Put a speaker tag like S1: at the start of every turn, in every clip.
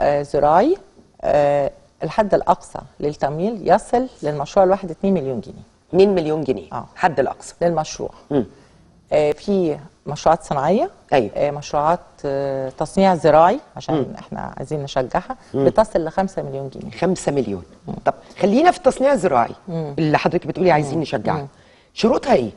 S1: آه، زراعي آه، الحد الاقصى للتمويل يصل للمشروع الواحد 2 مليون جنيه
S2: 2 مليون جنيه
S1: آه.
S2: حد الاقصى
S1: للمشروع
S2: مم.
S1: آه، في مشروعات صناعيه
S2: أيوة.
S1: آه، مشروعات آه، تصنيع زراعي عشان احنا عايزين نشجعها بتصل ل 5 مليون جنيه
S2: 5 مليون طب خلينا في التصنيع الزراعي اللي حضرتك بتقولي عايزين نشجعها شروطها ايه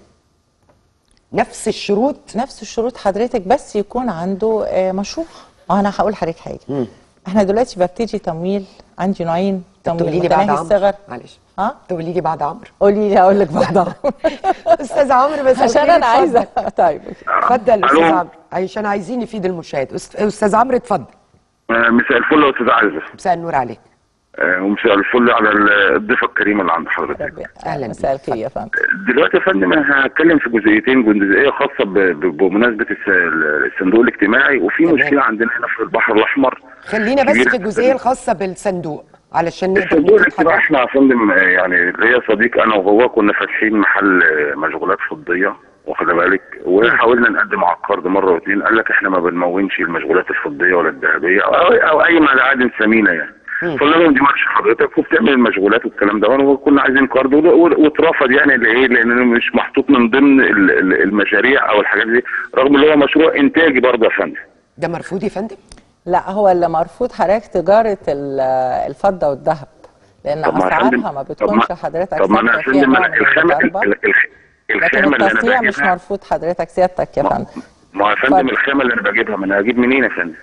S2: نفس الشروط
S1: نفس الشروط حضرتك بس يكون عنده آه، مشروع وانا هقول لحضرتك حاجه احنا دلوقتي ببتدي تمويل عندي نوعين
S2: تقولي
S1: تمويل
S2: لي بعد
S1: متناهي
S2: عمرو
S1: الصغر
S2: معلش
S1: ها
S2: تقولي لي بعد عمرو
S1: قولي لي هقول لك بعضها
S2: استاذ عمرو بس
S1: عشان
S2: أوكي،
S1: انا عايزه
S2: اتفضل.
S1: طيب
S2: اتفضل استاذ
S3: ألو.
S2: عمرو عشان عايزين نفيد المشاهد أست- استاذ عمرو اتفضل
S3: آه، مساء الفل يا استاذ عايزه
S2: مساء النور عليك
S3: آه، ومساء الفل على ال- الضيفه الكريمه اللي عند حضرتك
S1: ربي-
S2: أهلاً
S1: مساء
S2: بيك.
S1: الخير يا فندم
S3: دلوقتي يا فندم انا هتكلم في جزئيتين جزئيه خاصه ب- ب- بمناسبه الس- الصندوق الاجتماعي وفي
S2: تمام.
S3: مشكله عندنا هنا في البحر الاحمر
S2: خلينا بس
S3: كبيرة
S2: في الجزئيه الخاصه بالصندوق علشان نقدر
S3: الصندوق
S2: نفيد
S3: الاجتماعي
S2: حضرتك
S3: احنا يا فندم آه، يعني ليا صديق انا وهو كنا فاتحين محل آه، مشغولات فضيه واخد بالك وحاولنا نقدم على القرض مره واثنين قال لك احنا ما بنمونش المشغولات الفضيه ولا الذهبيه او, أو اي معادن ثمينه يعني فقلنا لهم دي مالش حضرتك وبتعمل المشغولات والكلام ده وكنا عايزين قرض وده- وده- واترفض يعني لايه لانه مش محطوط من ضمن ال- ال- المشاريع او الحاجات دي رغم ان هو مشروع انتاجي برضه يا فندم
S2: ده مرفوض يا فندم
S1: لا هو اللي مرفوض حضرتك تجاره ال- الفضه والذهب لان
S3: طب ما يا فندم-
S1: اسعارها ما
S3: طب
S1: بتكونش
S3: ما-
S1: حضرتك
S3: طب ما انا يا
S1: ثابتة، فيها
S3: فندم
S1: نوع
S3: أنا
S1: من
S3: الخامه
S1: المضاربة.
S3: ال- ال-
S1: لكن
S3: الخامه اللي انا
S1: التصنيع مش
S3: بجيبها
S1: مرفوض حضرتك سيادتك يا
S3: ما-
S1: فندم
S3: ما يا فندم
S1: اتفضل.
S3: الخامه اللي انا بجيبها ما انا هجيب منين يا فندم؟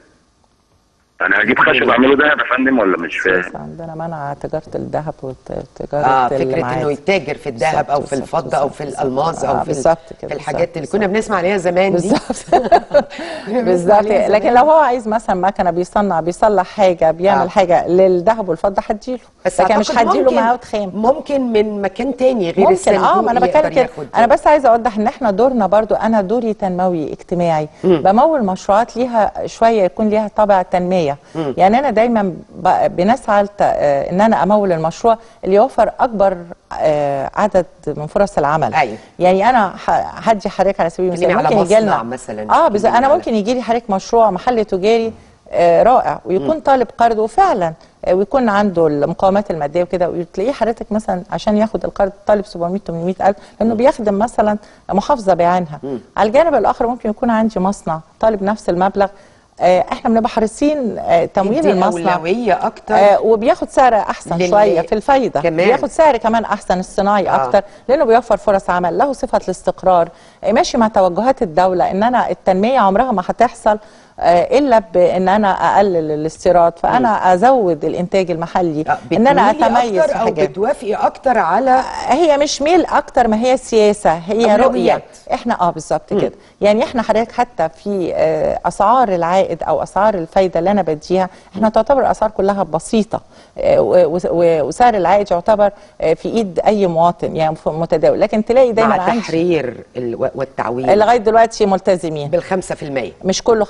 S3: انا هجيب خشب اعمله دهب يا فندم ولا مش
S1: بس
S3: فاهم؟
S1: عندنا منع تجاره الذهب وتجاره
S2: اه فكره
S1: المعادن.
S2: انه يتاجر في الذهب او في
S1: بالظبط،
S2: الفضه او في
S1: بالظبط،
S2: الالماس او
S1: آه،
S2: في
S1: بالظبط كده،
S2: في الحاجات اللي
S1: بالظبط،
S2: كنا بنسمع عليها زمان دي
S1: بالظبط
S2: كنا بنسمع
S1: بالظبط
S2: عليها زمان.
S1: لكن لو هو عايز مثلا مكنه بيصنع بيصلح حاجه بيعمل
S2: آه.
S1: حاجه للذهب والفضه هديله
S2: بس
S1: لكن مش
S2: أعتقد
S1: هديله
S2: ممكن-
S1: مواد خام
S2: ممكن من مكان تاني غير
S1: ممكن
S2: الصندوق
S1: اه ما انا
S2: يقدر
S1: بتكلم كده
S2: ياخد
S1: انا بس عايزه اوضح ان احنا دورنا برضو انا دوري تنموي اجتماعي بمول مشروعات ليها شويه يكون ليها طابع تنميه يعني انا دايما ب- بنسعى لت- آه، ان انا امول المشروع اللي يوفر اكبر آه، عدد من فرص العمل
S2: أيوة.
S1: يعني انا ه- هدي حضرتك على سبيل المثال
S2: كلمي على
S1: ممكن يجي
S2: مصنع
S1: لنا
S2: مثلاً.
S1: اه بز...
S2: كلمي
S1: انا
S2: على-
S1: ممكن يجي لي حضرتك مشروع محل تجاري آه، رائع ويكون طالب قرض وفعلا آه، ويكون عنده المقاومات الماديه وكده وتلاقيه حضرتك مثلا عشان ياخد القرض طالب 700 800 الف لانه بيخدم مثلا محافظه بعينها على الجانب الاخر ممكن يكون عندي مصنع طالب نفس المبلغ آه، احنا بنبقى حريصين آه، تمويل
S2: تدي
S1: المصنع
S2: اولويه اكتر
S1: آه وبياخد سعر احسن
S2: للي-
S1: شويه في الفايده
S2: كمان.
S1: بياخد سعر كمان احسن الصناعي
S2: آه.
S1: آه. اكتر لانه بيوفر فرص عمل له صفه الاستقرار آه ماشي مع توجهات الدوله ان انا التنميه عمرها ما هتحصل آه الا بان انا اقلل الاستيراد فانا ازود الانتاج المحلي
S2: آه،
S1: ان انا
S2: بتميلي
S1: اتميز
S2: أكتر
S1: في
S2: او
S1: حاجات
S2: بتوافقي اكتر على
S1: هي مش ميل اكتر ما هي سياسه هي رؤيه
S2: أولويات.
S1: احنا اه بالظبط كده يعني احنا حضرتك حتى في آه، اسعار العائد او اسعار الفايده اللي انا بديها احنا تعتبر الاسعار كلها بسيطه آه، و- و- وسعر العائد يعتبر آه، في ايد اي مواطن يعني ف- متداول لكن تلاقي دايما
S2: مع
S1: عندي
S2: تحرير ال- والتعويل
S1: لغايه دلوقتي ملتزمين
S2: بالخمسة في المية
S1: مش كله 5%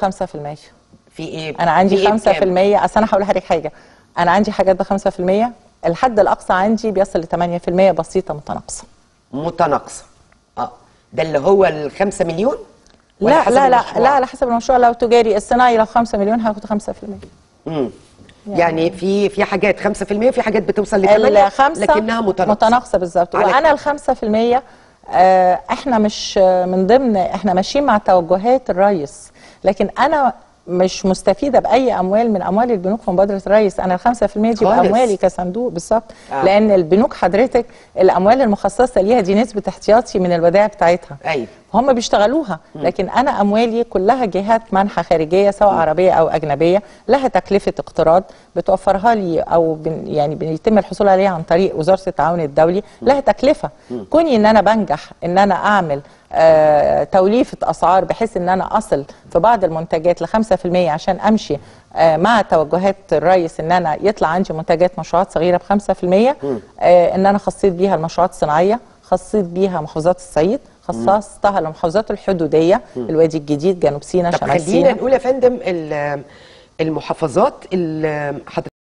S2: في ايه
S1: انا عندي
S2: في إيه
S1: 5%
S2: بكام؟
S1: اصل انا هقول لحضرتك حاجه انا عندي حاجات ب 5% الحد الاقصى عندي بيصل ل 8% بسيطه متناقصه
S2: متناقصه اه ده اللي هو الخمسة مليون ولا
S1: لا
S2: حسب
S1: لا لا
S2: المشروع؟
S1: لا على حسب المشروع لو تجاري الصناعي لو 5 مليون هاخد 5%
S2: مم. يعني في في حاجات 5% وفي حاجات بتوصل ل 8
S1: الخمسة
S2: لكنها متناقصه
S1: متناقصة بالظبط
S2: على
S1: وانا الخمسة في المية آه، احنا مش آه، من ضمن احنا ماشيين مع توجهات الرئيس لكن انا مش مستفيده باي اموال من اموال البنوك في مبادره الرئيس انا ال 5% دي
S2: خالص.
S1: باموالي كصندوق بالظبط
S2: آه.
S1: آه. لان البنوك حضرتك الاموال المخصصه ليها دي نسبه احتياطي من الودائع بتاعتها
S2: ايوه
S1: هم بيشتغلوا لكن انا اموالي كلها جهات منحه خارجيه سواء عربيه او اجنبيه لها تكلفه اقتراض بتوفرها لي او بن يعني بيتم الحصول عليها عن طريق وزاره التعاون الدولي لها تكلفه كوني ان انا بنجح ان انا اعمل آه توليفه اسعار بحيث ان انا اصل في بعض المنتجات ل 5% عشان امشي آه مع توجهات الرئيس ان انا يطلع عندي منتجات مشروعات صغيره ب 5% آه ان انا خصيت بيها المشروعات الصناعيه خصيت بيها محافظات الصعيد خصصتها للمحافظات الحدوديه الوادي الجديد جنوب سيناء
S2: طب
S1: شمال
S2: خلينا
S1: سيناء
S2: نقول يا فندم ال- المحافظات اللي حضرتك